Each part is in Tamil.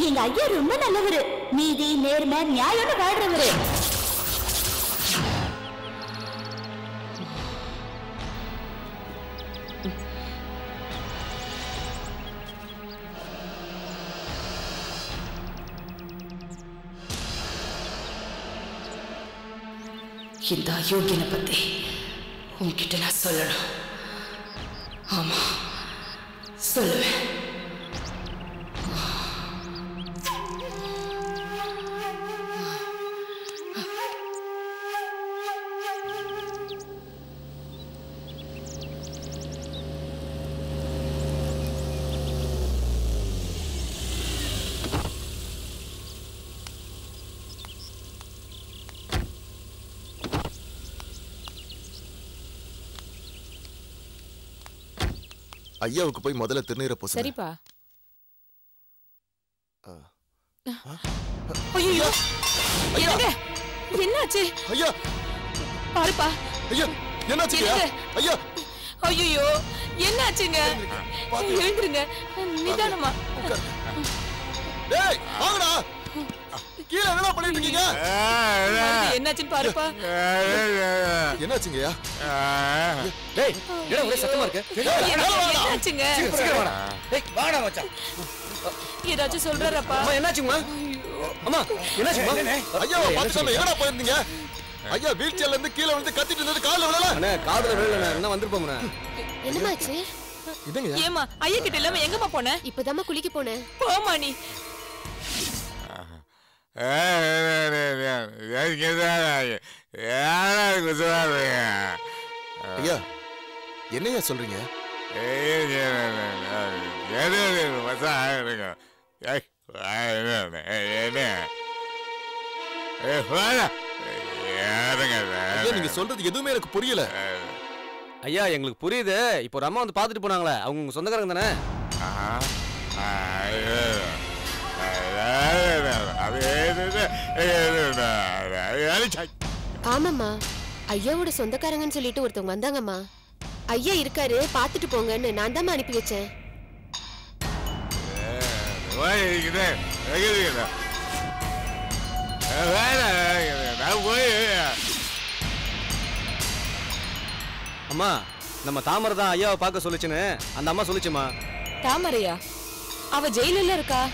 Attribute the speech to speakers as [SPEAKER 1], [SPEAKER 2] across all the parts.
[SPEAKER 1] எங்க ஐயா ரொம்ப நல்லவரு நீதி நேர்மை நியாயம்னு வாழ்றவரு
[SPEAKER 2] இந்த அயோக்கியனை பத்தி உன்கிட்ட நான் சொல்லணும் ஆமா சொல்லுவேன்
[SPEAKER 3] ஐயாவுக்கு போய் முதல்ல திருநீரை பூச
[SPEAKER 4] சரிப்பா
[SPEAKER 3] ஆ.
[SPEAKER 4] ஐயோ என்னங்க என்னாச்சு
[SPEAKER 3] ஐயா
[SPEAKER 4] பாருப்பா
[SPEAKER 3] ஐயா என்னாச்சு ஐயா
[SPEAKER 4] என்னங்க?
[SPEAKER 3] ஐயா
[SPEAKER 4] ஐயோ என்னாச்சுங்க
[SPEAKER 3] பாத்து.
[SPEAKER 4] எழுந்துருங்க நிதானமா
[SPEAKER 3] டேய் வாங்கடா கீழே என்னடா பண்ணிட்டு இருக்கீங்க
[SPEAKER 4] என்னாச்சுன்னு பாருப்பா
[SPEAKER 3] என்னாச்சுங்கய்யா
[SPEAKER 5] டேய் என்ன ஒரே சத்தமா இருக்கு
[SPEAKER 4] என்னாச்சுங்க
[SPEAKER 5] சீக்கிரம் வாடா டேய் வாடா மச்சான்
[SPEAKER 4] ஏதாச்சும் சொல்றாரப்பா
[SPEAKER 5] அம்மா என்னாச்சுங்கம்மா அம்மா என்னாச்சுங்கம்மா
[SPEAKER 3] ஐயா பாத்துக்காம எங்கடா போயிருந்தீங்க ஐயா வீல் சேர்ல இருந்து கீழே வந்து கத்திட்டு இருந்தது கால்ல விழல
[SPEAKER 5] அண்ணே காதுல விழல என்ன வந்திருப்போம்ண்ணே
[SPEAKER 6] என்னமாச்சு
[SPEAKER 3] இதுங்க
[SPEAKER 4] ஏமா ஐயா கிட்ட இல்லாம எங்கம்மா போன
[SPEAKER 6] இப்பதாம்மா குளிக்க போனேன்
[SPEAKER 4] போமா நீ
[SPEAKER 3] ஐயா என்னையா சொல்றீங்க ஐயா நீங்க சொல்றது எதுவுமே எனக்கு புரியல
[SPEAKER 5] ஐயா எங்களுக்கு புரியுது இப்போ ஒரு அம்மா வந்து பார்த்துட்டு போனாங்களே அவங்க உங்க சொந்தக்காரங்க தானே
[SPEAKER 6] ஆமாம்மா ஐயாவோட சொந்தக்காரங்கன்னு சொல்லிட்டு ஒருத்தவங்க வந்தாங்கம்மா ஐயா இருக்காரு பார்த்துட்டு போங்கன்னு நான் தான் அனுப்பி வச்சேன்
[SPEAKER 5] அம்மா நம்ம தாமரை தான் ஐயாவை பார்க்க சொல்லுச்சுன்னு அந்த அம்மா சொல்லுச்சுமா
[SPEAKER 4] தாமரையா அவ ஜெயில இருக்கா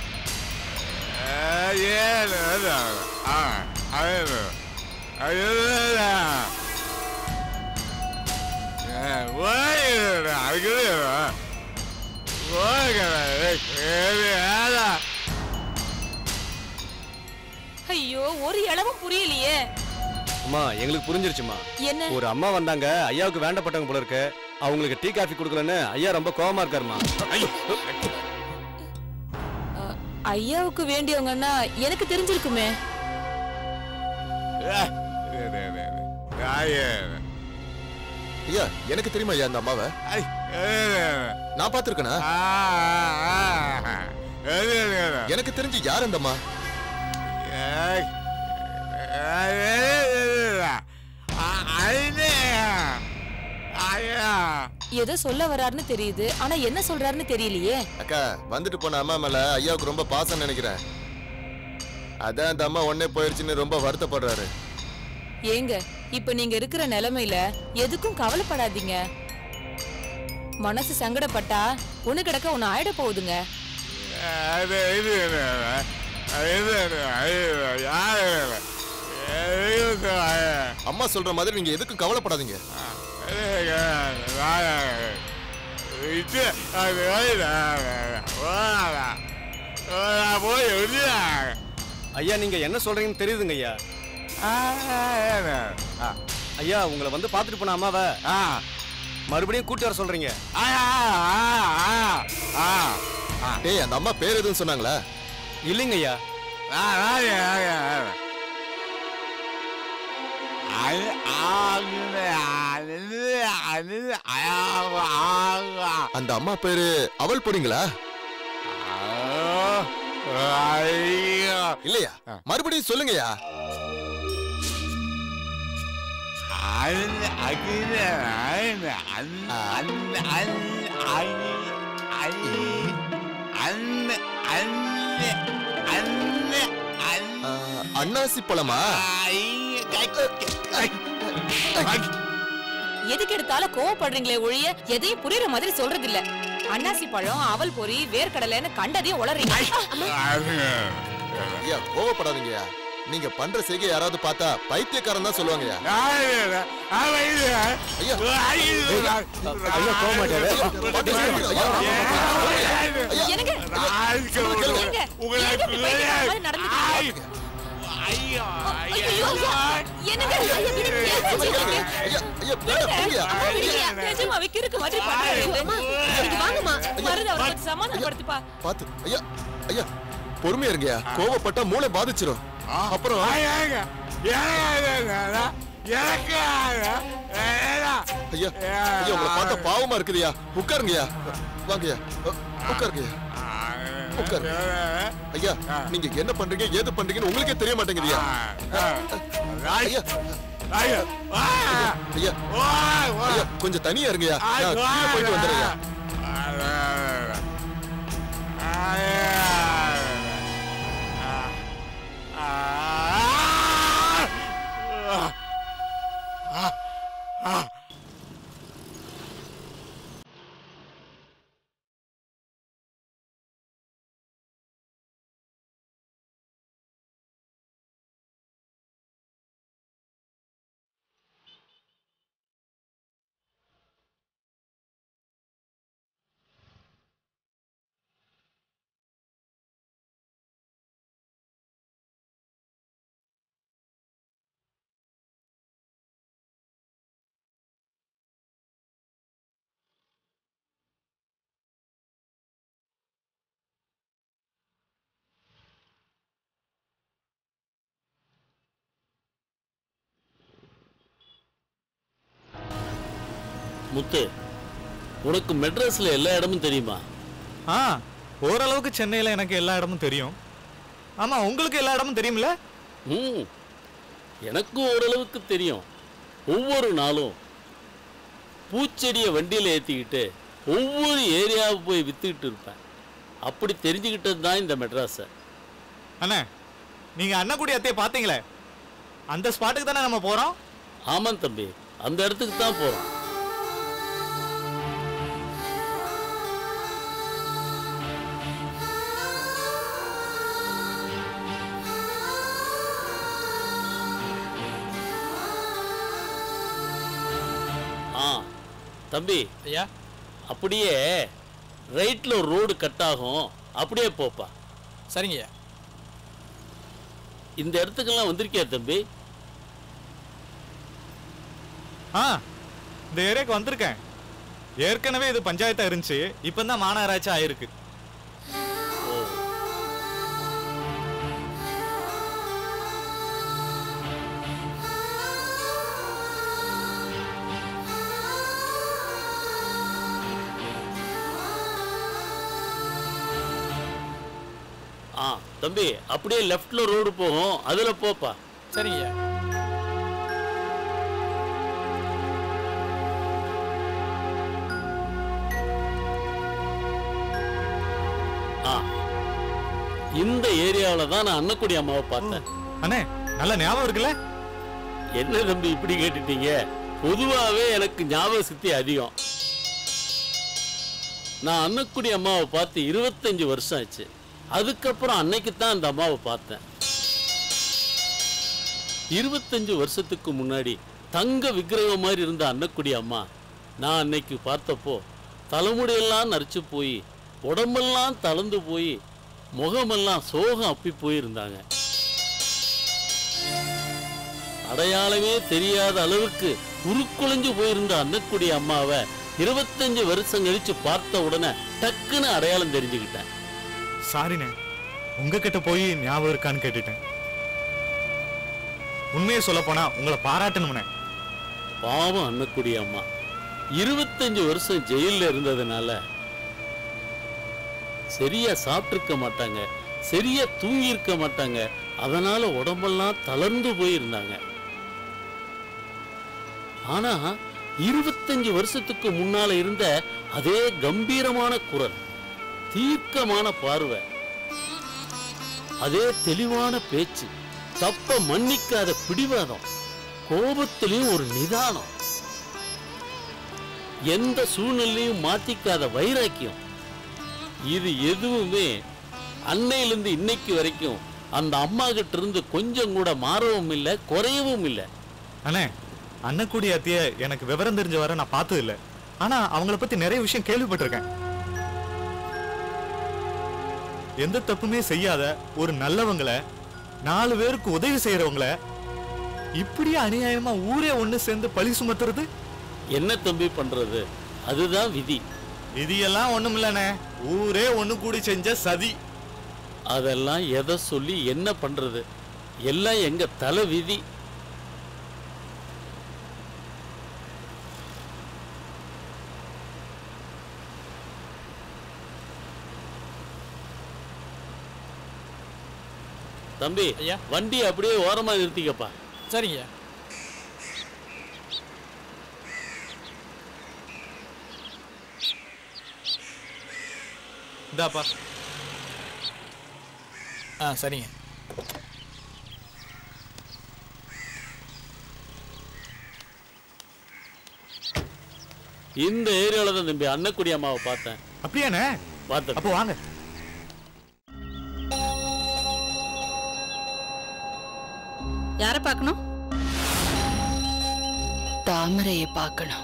[SPEAKER 4] ஐயோ ஒரு இளவும் புரியலையே
[SPEAKER 5] அம்மா எங்களுக்கு புரிஞ்சிருச்சுமா
[SPEAKER 4] என்ன
[SPEAKER 5] ஒரு அம்மா வந்தாங்க ஐயாவுக்கு வேண்டப்பட்டவங்க போல இருக்கு அவங்களுக்கு டீ காஃபி கொடுக்கலன்னு ஐயா ரொம்ப கோவமா இருக்காருமா
[SPEAKER 4] ஐயாவுக்கு வேண்டியவங்கன்னா எனக்கு தெரிஞ்சிருக்குமே
[SPEAKER 3] ஐயா எனக்கு தெரியுமா ஐயா அந்த அம்மாவை நான் பாத்துருக்கேனா எனக்கு தெரிஞ்சு யார் அந்த அம்மா
[SPEAKER 4] ஏதோ சொல்ல வராருன்னு தெரியுது ஆனா என்ன சொல்றாருன்னு தெரியலையே
[SPEAKER 3] அக்கா வந்துட்டு போன அம்மா மேல ஐயாவுக்கு ரொம்ப பாசம் நினைக்கிறேன் அதான் அந்த அம்மா உடனே போயிருச்சுன்னு ரொம்ப வருத்தப்படுறாரு
[SPEAKER 4] ஏங்க இப்ப நீங்க இருக்கிற நிலைமையில எதுக்கும் கவலைப்படாதீங்க மனசு சங்கடப்பட்டா ஒண்ணு கிடக்க ஒண்ணு ஆயிட போகுதுங்க
[SPEAKER 3] அம்மா சொல்ற மாதிரி நீங்க எதுக்கும் கவலைப்படாதீங்க
[SPEAKER 5] ஐயா நீங்க என்ன சொல்றீங்கன்னு தெரியுதுங்க ஐயா ஐயா உங்களை வந்து பார்த்துட்டு போன அம்மாவை மறுபடியும் கூட்டி வர சொல்றீங்க
[SPEAKER 3] டேய் அந்த அம்மா பேர் எதுவும் சொன்னாங்களா
[SPEAKER 5] இல்லைங்க ஐயா
[SPEAKER 3] அந்த அம்மா பேரு அவள் பொடிங்களா இல்லையா மறுபடியும் சொல்லுங்கய்யா அன்னாசி பழமா
[SPEAKER 4] எதுக்கு எடுத்தாலும் கோவப்படுறீங்களே ஒழிய எதையும் புரியுற மாதிரி சொல்றது இல்ல அன்னாசி பழம் அவல் பொரி வேர்க்கடலைன்னு கண்டதையும் உளறீங்க
[SPEAKER 3] ஐயா கோவப்படாதீங்கய்யா நீங்க பண்ற செய்கை யாராவது பார்த்தா பைத்தியக்காரன் தான் சொல்லுவாங்கய்யா ஐயா
[SPEAKER 5] ஐயா போக மாட்டாரு
[SPEAKER 4] எனக்கு ஏங்க, ஏங்க இப்படி பைத்தியக்கார மாதிரி நடந்துக்கிறீங்க? ஐயோ, ஐயா, என்னங்க ஐயா, விடுங்க, ஏன் செஞ்சீங்க?
[SPEAKER 3] ஐயா ஐயா வேண்டாம் போங்கய்யா.
[SPEAKER 4] விடுங்க, நிஜமாவே கிறுக்கு மாதிரி பண்றாரு.
[SPEAKER 6] அம்மா இங்க வாங்கம்மா
[SPEAKER 4] மருது அவரை கொஞ்சம் சமாதானப்படுத்துப்பா
[SPEAKER 3] பாத்து ஐயா ஐயா பொறுமையா இருங்கய்யா கோவப்பட்டா மூளை பாதிச்சிரும் அப்புறம் ஐயா ஐயா உங்களை பார்த்தா பாவமா இருக்குதுயா உட்காருங்கய்யா வாங்கய்யா உ- உட்காருங்கய்யா உட்காருங்க ஐயா நீங்க என்ன பண்றீங்க ஏது பண்றீங்கன்னு உங்களுக்கே தெரிய மாட்டேங்குதுயா ஐயா ஐயா ஐயா கொஞ்சம் தனியா இருங்கய்யா நான் கீழே போயிட்டு வந்துடுறேன்
[SPEAKER 7] முத்து உனக்கு மெட்ராஸ்ல எல்லா இடமும் தெரியுமா
[SPEAKER 8] ஆ ஓரளவுக்கு சென்னையில் எனக்கு எல்லா இடமும் தெரியும் ஆமாம் உங்களுக்கு எல்லா இடமும் தெரியுமில்ல
[SPEAKER 7] ம் எனக்கும் ஓரளவுக்கு தெரியும் ஒவ்வொரு நாளும் பூச்செடியை வண்டியில் ஏற்றிக்கிட்டு ஒவ்வொரு ஏரியாவுக்கு போய் வித்துக்கிட்டு இருப்பேன் அப்படி தெரிஞ்சுக்கிட்டது தான் இந்த மெட்ராஸை
[SPEAKER 8] அண்ணே நீங்கள் அண்ணக்குடி அத்தையை பார்த்தீங்களே அந்த ஸ்பாட்டுக்கு தானே நம்ம போகிறோம்
[SPEAKER 7] ஆமாம் தம்பி அந்த இடத்துக்கு தான் போகிறோம் ஆ தம்பி
[SPEAKER 8] ஐயா
[SPEAKER 7] அப்படியே ரைட்ல ஒரு ரோடு கட் ஆகும் அப்படியே போப்பா
[SPEAKER 8] சரிங்க
[SPEAKER 7] இந்த இடத்துக்கெல்லாம் வந்திருக்கியா தம்பி
[SPEAKER 8] ஆ இந்த ஏரியாவுக்கு வந்திருக்கேன் ஏற்கனவே இது பஞ்சாயத்தா இருந்துச்சு இப்போ தான் மாநகராட்சி ஆயிருக்கு
[SPEAKER 7] ஓ ஆ தம்பி அப்படியே லெஃப்ட்ல ரோடு போகும் அதுல போப்பா
[SPEAKER 8] சரிங்க
[SPEAKER 7] ஆ இந்த ஏரியாவில் தான் நான் அன்னக்குடி அம்மாவை பார்த்தேன்
[SPEAKER 8] அண்ணே நல்ல ஞாபகம் இருக்குல்ல
[SPEAKER 7] என்ன தம்பி இப்படி கேட்டுட்டீங்க பொதுவாகவே எனக்கு ஞாபக சக்தி அதிகம் நான் அன்னக்குடி அம்மாவை பார்த்து இருபத்தஞ்சு வருஷம் ஆச்சு அதுக்கப்புறம் அன்னைக்கு தான் அந்த அம்மாவை பார்த்தேன் இருபத்தஞ்சு வருஷத்துக்கு முன்னாடி தங்க விக்கிரகம் மாதிரி இருந்த அன்னக்குடி அம்மா நான் அன்னைக்கு பார்த்தப்போ தலைமுடியெல்லாம் நரைச்சு போய் உடம்பெல்லாம் தளர்ந்து போய் முகமெல்லாம் சோகம் அப்பி போயிருந்தாங்க அடையாளமே தெரியாத அளவுக்கு உருக்குலைஞ்சு போயிருந்த அன்னக்குடி அம்மாவை இருபத்தஞ்சு வருஷம் கழிச்சு பார்த்த உடனே டக்குன்னு அடையாளம் தெரிஞ்சுக்கிட்டேன்
[SPEAKER 8] சாரிண்ணே உங்ககிட்ட போய் ஞாபகம் இருக்கான்னு கேட்டுட்டேன் உண்மையை சொல்ல போனா உங்களை பாராட்டணும்னே
[SPEAKER 7] பாவம் அன்னக்குடி அம்மா இருபத்தஞ்சு வருஷம் ஜெயில்ல இருந்ததுனால சரியா சாப்பிட்டிருக்க மாட்டாங்க சரியா தூங்கி இருக்க மாட்டாங்க அதனால உடம்பெல்லாம் தளர்ந்து போயிருந்தாங்க ஆனா இருபத்தஞ்சு வருஷத்துக்கு முன்னால இருந்த அதே கம்பீரமான குரல் தீர்க்கமான பார்வை அதே தெளிவான பேச்சு தப்ப மன்னிக்காத பிடிவாதம் கோபத்திலையும் ஒரு நிதானம் எந்த சூழ்நிலையும் மாத்திக்காத வைராக்கியம் இது எதுவுமே அன்னையிலிருந்து இன்னைக்கு வரைக்கும் அந்த அம்மா கிட்ட இருந்து கொஞ்சம் கூட மாறவும் இல்லை குறையவும் இல்லை
[SPEAKER 8] அண்ணே அண்ணக்குடி அத்திய எனக்கு விவரம் தெரிஞ்ச வர நான் பார்த்தது இல்ல ஆனா அவங்கள பத்தி நிறைய விஷயம் கேள்விப்பட்டிருக்கேன் எந்த தப்புமே செய்யாத ஒரு நல்லவங்கள நாலு பேருக்கு உதவி செய்யறவங்கள இப்படியே அநியாயமா ஊரே ஒண்ணு சேர்ந்து பழி சுமத்துறது
[SPEAKER 7] என்ன தம்பி பண்றது அதுதான் விதி
[SPEAKER 8] இதெல்லாம் ஒண்ணும் இல்லண்ணே ஊரே ஒண்ணு கூடி செஞ்ச சதி
[SPEAKER 7] அதெல்லாம் எதை சொல்லி என்ன பண்றது எல்லாம் எங்க தலை விதி தம்பி
[SPEAKER 9] ஐயா.
[SPEAKER 7] வண்டி அப்படியே ஓரமா நிறுத்திக்கப்பா
[SPEAKER 9] சரிங்க
[SPEAKER 8] இந்தாப்பா
[SPEAKER 9] ஆ சரிங்க
[SPEAKER 7] இந்த ஏரியால தான் தம்பி அன்னக்குடி அம்மாவை பார்த்தேன்
[SPEAKER 8] அப்படியாண்ணே
[SPEAKER 7] பார்த்தேன்
[SPEAKER 8] அப்போ வாங்க
[SPEAKER 2] யாரை பார்க்கணும்
[SPEAKER 10] தாமரையை பார்க்கணும்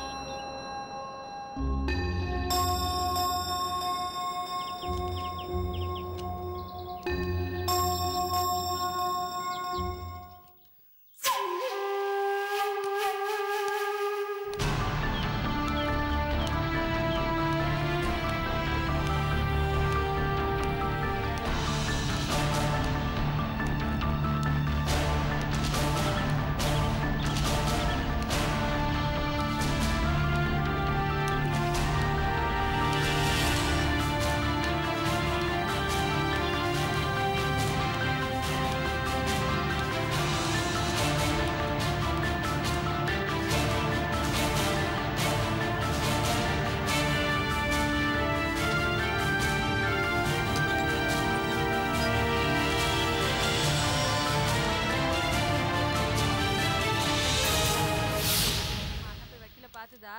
[SPEAKER 2] வக்கீல பார்த்துதா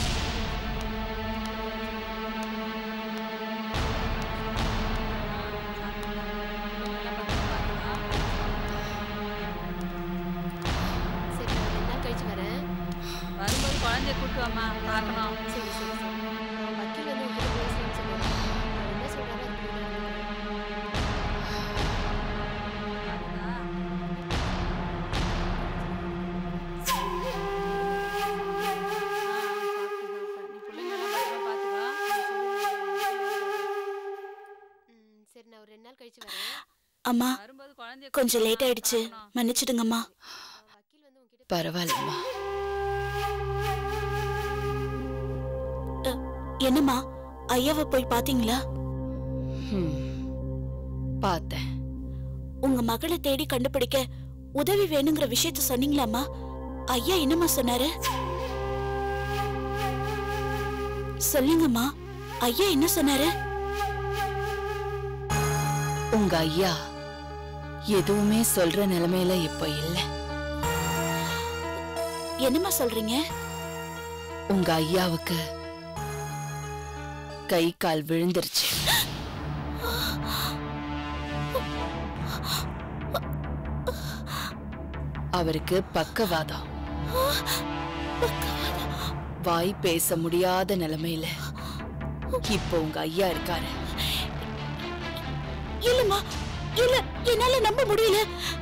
[SPEAKER 6] சரி நான் ரெண்டு நாள் கழிச்சு வரேன்
[SPEAKER 2] வரும்போது குழந்தைய கூட்டு வாமா பார்க்கணும்
[SPEAKER 6] சரி சரி சரி நான் வக்கீல் வந்து உங்ககிட்ட பேசுறேன்னு சொல்லுவாங்க அவர் என்ன சொல்றாரோ அது ம், சரி நான் ஒரு ரெண்டு நாள் கழிச்சு வரேன்
[SPEAKER 1] அம்மா
[SPEAKER 2] வரும்போது குழந்தைய
[SPEAKER 1] கொஞ்சம் லேட் ஆயிடுச்சு மன்னிச்சிடுங்கம்மா
[SPEAKER 6] வக்கீல் வந்து உங்ககிட்ட
[SPEAKER 10] பரவாயில்லம்மா
[SPEAKER 1] என்னம்மா ஐயாவை போய் பாத்தீங்களா
[SPEAKER 10] ஹம். பார்த்தேன்
[SPEAKER 1] உங்க மகளை தேடி கண்டுபிடிக்க உதவி வேணுங்கிற விஷயத்த சொன்னீங்களாம்மா ஐயா என்னம்மா சொன்னாரு சொல்லுங்கம்மா ஐயா என்ன சொன்னாரு
[SPEAKER 10] உங்க ஐயா எதுவுமே சொல்ற நிலைமையில இப்ப இல்ல
[SPEAKER 1] என்னம்மா சொல்றீங்க
[SPEAKER 10] உங்க ஐயாவுக்கு கை கால் விழுந்துருச்சு அவருக்கு பக்கவாதம் வாய் பேச முடியாத நிலைமையில இப்போ உங்க ஐயா இருக்காரு
[SPEAKER 1] இல்லம்மா இல்ல என்னால நம்ப முடியல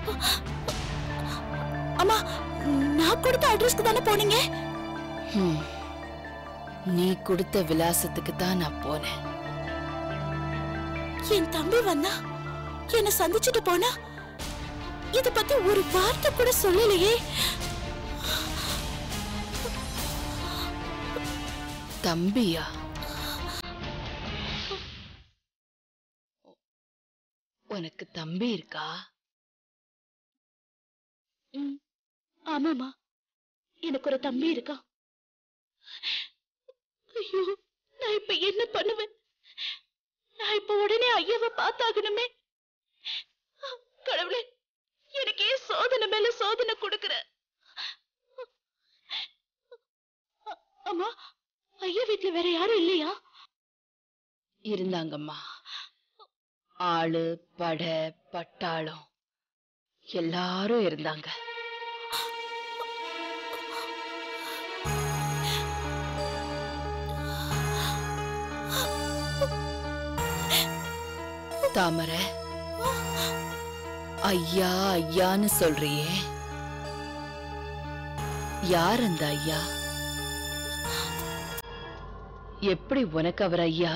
[SPEAKER 1] அம்மா நான் கொடுத்த அட்ரஸ்க்கு தானே போனீங்க
[SPEAKER 10] ஹம். நீ கொடுத்த விலாசத்துக்கு தான் நான் போனேன்
[SPEAKER 1] என் தம்பி வந்தா என்ன சந்திச்சுட்டு போனா இத பத்தி ஒரு வார்த்தை கூட சொல்லலையே
[SPEAKER 10] தம்பியா உனக்கு தம்பி இருக்கா
[SPEAKER 1] ம், ஆமாமா எனக்கு ஒரு தம்பி இருக்கான் ஐயோ நான் இப்ப என்ன பண்ணுவேன் நான் இப்ப உடனே ஐயாவை பார்த்தாகணுமே கடவுளே எனக்கு ஏன் சோதனை மேல சோதனை கொடுக்கற அ- அம்மா ஐயா வீட்ல வேற யாரும் இல்லையா
[SPEAKER 10] இருந்தாங்கம்மா ஆளு பட பட்டாளம் எல்லாரும் இருந்தாங்க தாமரை ஐயா ஐயான்னு சொல்றியே யார் அந்த ஐயா எப்படி உனக்கு அவர் ஐயா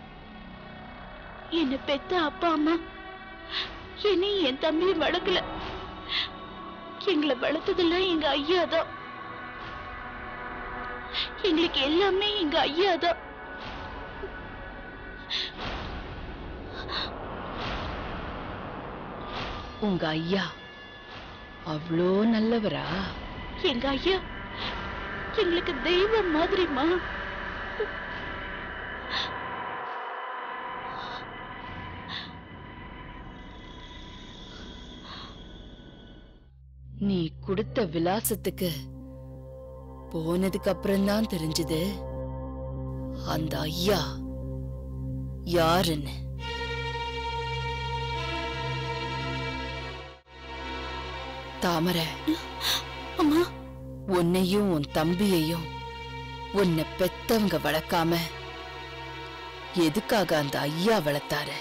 [SPEAKER 1] என்ன பெத்த அப்பா அம்மா என்னையும் என் தம்பியும் வளர்க்கல எங்களை வளர்த்ததெல்லாம் எங்க ஐயா தான் எங்களுக்கு எல்லாமே எங்க ஐயா தான்
[SPEAKER 10] உங்க ஐயா அவ்வளோ நல்லவரா
[SPEAKER 1] எங்க ஐயா எங்களுக்கு தெய்வம் மாதிரிமா
[SPEAKER 10] நீ கொடுத்த விலாசத்துக்கு போனதுக்கு அப்புறம்தான் தெரிஞ்சது அந்த ஐயா யாருன்னு தாமரை
[SPEAKER 1] அம்மா
[SPEAKER 10] உன்னையும் உன் தம்பியையும் உன்னை பெத்தவங்க வளர்க்காம எதுக்காக அந்த ஐயா வளர்த்தாரு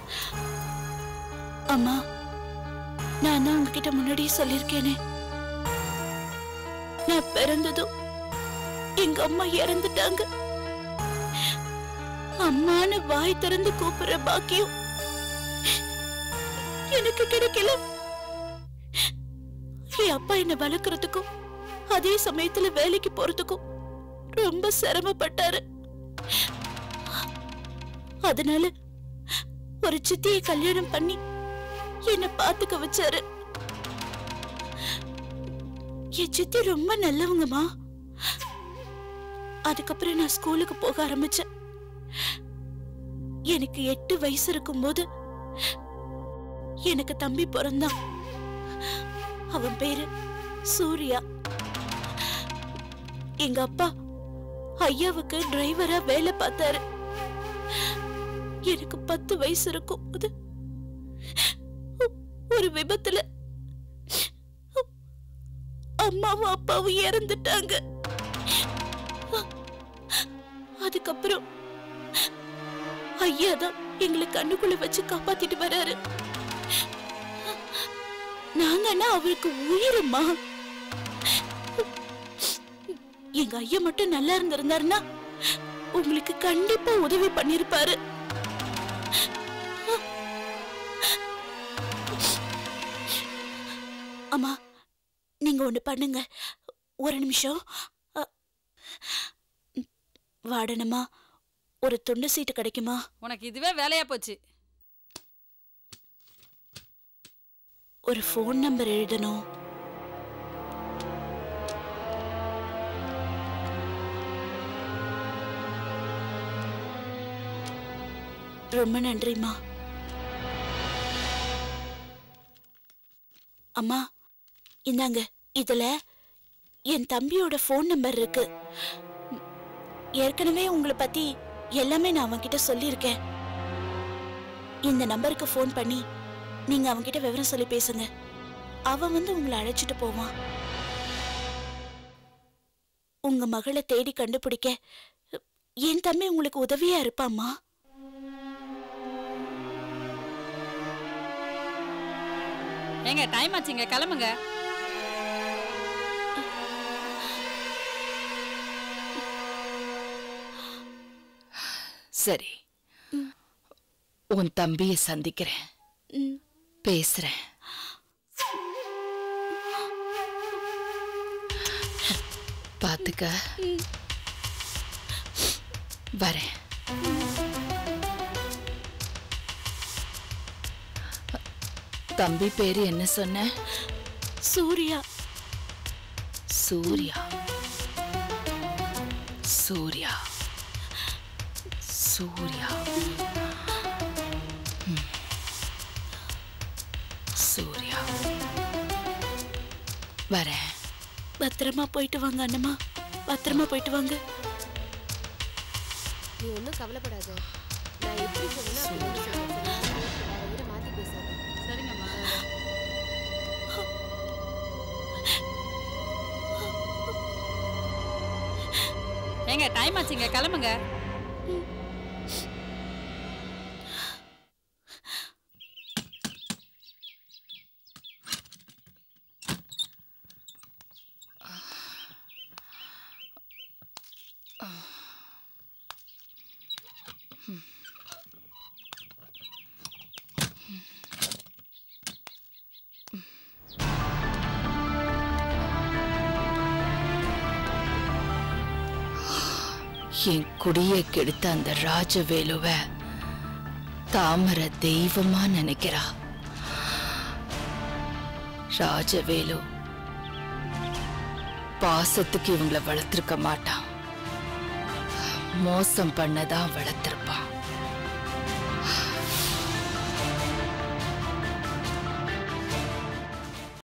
[SPEAKER 1] அம்மா நான் தான் உங்ககிட்ட முன்னாடியே சொல்லியிருக்கேனே நான் பிறந்ததும் எங்க அம்மா இறந்துட்டாங்க அம்மான்னு வாய் திறந்து கூப்பிடுற பாக்கியம் எனக்கு கிடைக்கல என் அப்பா என்ன வளர்க்கறதுக்கும் அதே சமயத்துல வேலைக்கு போறதுக்கும் ரொம்ப சிரமப்பட்டாரு அதனால ஒரு சித்தியை கல்யாணம் பண்ணி என்ன பாத்துக்க வச்சாரு என் சித்தி ரொம்ப நல்லவங்கம்மா அதுக்கப்புறம் நான் ஸ்கூலுக்கு போக ஆரம்பிச்சேன் எனக்கு எட்டு வயசு இருக்கும்போது எனக்கு தம்பி பிறந்தான் அவன் பேரு சூர்யா எங்க அப்பா ஐயாவுக்கு டிரைவரா வேலை பார்த்தாரு எனக்கு பத்து வயசு இருக்கும் போது ஒரு விபத்துல அம்மாவும் அப்பாவும் இறந்துட்டாங்க அதுக்கப்புறம் ஐயா தான் எங்களை கண்ணுக்குள்ள வச்சு காப்பாத்திட்டு வராரு நாங்கன்னா அவருக்கு உயிருமா எங்க ஐயா மட்டும் நல்லா இருந்திருந்தாருன்னா உங்களுக்கு கண்டிப்பா உதவி பண்ணிருப்பாரு அம்மா நீங்க ஒண்ணு பண்ணுங்க ஒரு நிமிஷம் அ, ம், வாடனம்மா ஒரு துண்டு சீட்டு கிடைக்குமா
[SPEAKER 2] உனக்கு இதுவே வேலையா போச்சு
[SPEAKER 1] ஒரு ஃபோன் நம்பர் எழுதணும் ரொம்ப நன்றிம்மா அம்மா இந்தாங்க இதுல என் தம்பியோட ஃபோன் நம்பர் இருக்கு ம், ஏற்கனவே உங்களை பத்தி எல்லாமே நான் அவன்கிட்ட சொல்லியிருக்கேன் இந்த நம்பருக்கு ஃபோன் பண்ணி நீங்க அவன்கிட்ட விவரம் சொல்லி பேசுங்க அவன் வந்து உங்களை அழைச்சிட்டு போவான் உங்க மகளை தேடி கண்டுபிடிக்க என் தம்பி உங்களுக்கு உதவியா இருப்பாம்மா
[SPEAKER 2] ஏங்க டைம் ஆச்சுங்க கிளம்புங்க
[SPEAKER 10] சரி உன் தம்பியை சந்திக்கிறேன்
[SPEAKER 1] ம்.
[SPEAKER 10] பேசுறேன் பாத்துக்க வரேன் தம்பி பேரு என்ன சொன்ன
[SPEAKER 1] சூர்யா
[SPEAKER 10] சூர்யா சூர்யா சூர்யா ம். சூர்யா வரேன்
[SPEAKER 1] பத்திரமா போயிட்டு வாங்க அண்ணம்மா பத்திரமா போயிட்டு வாங்க
[SPEAKER 6] நீ ஒன்றும் கவலைப்படாத நான் எப்படி சொன்னேனோ அப்படி வந்து சொல்லு, சரியா? வேற எதுவும் மாத்தி பேசாத
[SPEAKER 2] சரிங்கம்மா ஏங்க டைம் ஆச்சுங்க கிளம்புங்க
[SPEAKER 10] என் குடியை கெடுத்த அந்த ராஜவேலுவ தாமர தெய்வமா நினைக்கிறா ராஜவேலு பாசத்துக்கு இவங்கள வளர்த்திருக்க மாட்டான் மோசம் பண்ணதான் வளர்த்திருப்பான்